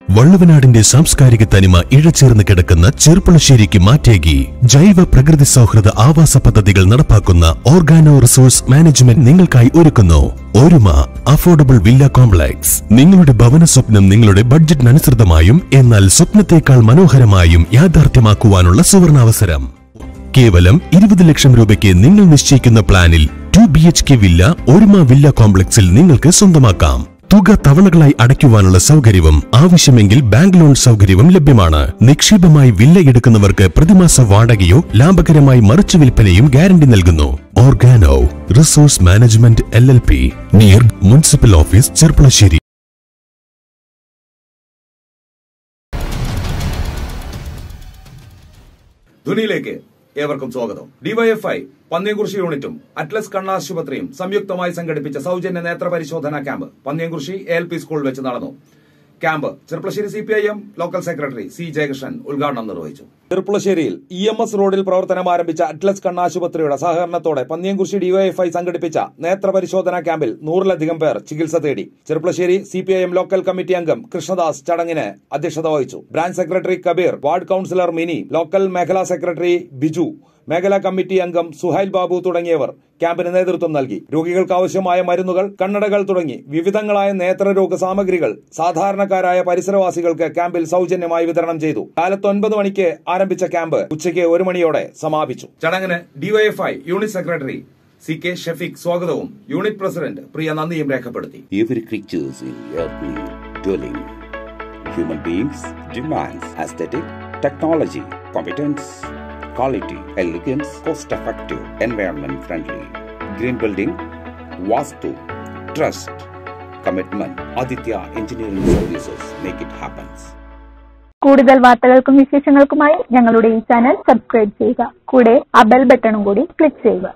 വള്ളുവനാടിന്റെ സാംസ്കാരിക തനിമ ഇഴചേർന്ന് കിടക്കുന്ന ചെറുപ്പുളശ്ശേരിക്ക് മാറ്റേകി ജൈവ പ്രകൃതി സൗഹൃദ ആവാസ പദ്ധതികൾ നടപ്പാക്കുന്ന ഓർഗാനോ റിസോഴ്സ് മാനേജ്മെന്റ് നിങ്ങൾക്കായി ഒരുക്കുന്നു ഒരുമ അഫോർഡബിൾ വില്ല കോംപ്ലക്സ് നിങ്ങളുടെ ഭവന സ്വപ്നം നിങ്ങളുടെ ബഡ്ജറ്റിനനുസൃതമായും എന്നാൽ സ്വപ്നത്തേക്കാൾ മനോഹരമായും യാഥാർത്ഥ്യമാക്കുവാനുള്ള സുവർണാവസരം കേവലം ഇരുപത് ലക്ഷം രൂപയ്ക്ക് നിങ്ങൾ നിശ്ചയിക്കുന്ന പ്ലാനിൽ two B H K villa Oruma villa കോംപ്ലക്സിൽ നിങ്ങൾക്ക് സ്വന്തമാക്കാം തുക തവണകളായി അടയ്ക്കുവാനുള്ള സൗകര്യവും ആവശ്യമെങ്കിൽ ബാങ്ക് ലോൺ സൗകര്യവും ലഭ്യമാണ് നിക്ഷേപമായി വില്ല എടുക്കുന്നവർക്ക് പ്രതിമാസ വാടകയോ ലാഭകരമായി മറിച്ചു വിൽപ്പനയും ഗ്യാരണ്ടി നൽകുന്നു Organo resource management L L P near municipal office Cherpulassery ധ്വനിയിലേക്ക് ഏവർക്കും സ്വാഗതം ഡിവൈഎഫ്ഐ പന്നിയംകുറിശി യൂണിറ്റും അറ്റ്ലസ് കണ്ണാശുപത്രിയും സംയുക്തമായി സംഘടിപ്പിച്ച സൗജന്യ നേത്ര പരിശോധനാ camp Panniyamkurissi A L P സ്കൂളിൽ വെച്ച് നടന്നു camp Cherpulassery C P I M local secretary C Jayakrishnan ഉദ്ഘാടനം നിർവഹിച്ചു ചെറുപ്പളശ്ശേരിയിൽ ഇ എം എസ് റോഡിൽ പ്രവർത്തനം ആരംഭിച്ച അറ്റ്ലസ് കണ്ണാശുപത്രിയുടെ സഹകരണത്തോടെ പന്നിയംകുറിശി ഡിവൈഎഫ്ഐ സംഘടിപ്പിച്ച നേത്ര പരിശോധനാ ക്യാമ്പിൽ നൂറിലധികം പേർ ചികിത്സ തേടി Cherpulassery C P I M local committee അംഗം കൃഷ്ണദാസ് ചടങ്ങിന് അധ്യക്ഷത വഹിച്ചു branch secretary Kabeer ward councillor Mini local മേഖലാ സെക്രട്ടറി ബിജു മേഖലാ കമ്മിറ്റി അംഗം സുഹൈൽ ബാബു തുടങ്ങിയവർ ക്യാമ്പിന് നേതൃത്വം നൽകി രോഗികൾക്ക് ആവശ്യമായ മരുന്നുകൾ കണ്ണടകൾ തുടങ്ങി വിവിധങ്ങളായ നേത്രരോഗ സാമഗ്രികൾ സാധാരണക്കാരായ പരിസരവാസികൾക്ക് ക്യാമ്പിൽ സൗജന്യമായി വിതരണം ചെയ്തു കാലത്ത് ഒൻപത് മണിക്ക് ആരംഭിച്ച ക്യാമ്പ് ഉച്ചയ്ക്ക് ഒരു മണിയോടെ സമാപിച്ചു ചടങ്ങിന് DYFI unit secretary C K Shafeeq സ്വാഗതവും യൂണിറ്റ് പ്രസിഡന്റ് പ്രിയ നന്ദിയും രേഖപ്പെടുത്തി Every creatures in earthly dwelling. Human beings demands aesthetic, technology, competence, quality, elegance, cost-effective, environment-friendly, green building, vastu, trust, commitment. Aditya Engineering Services make it happen. കൂടുതൽ വാർത്തകൾക്കും വിശേഷങ്ങൾക്കുമായി ഞങ്ങളുടെ ഈ channel subscribe ചെയ്യുക കൂടെ ആ ബെൽ ബട്ടണും കൂടി ക്ലിക്ക് ചെയ്യുക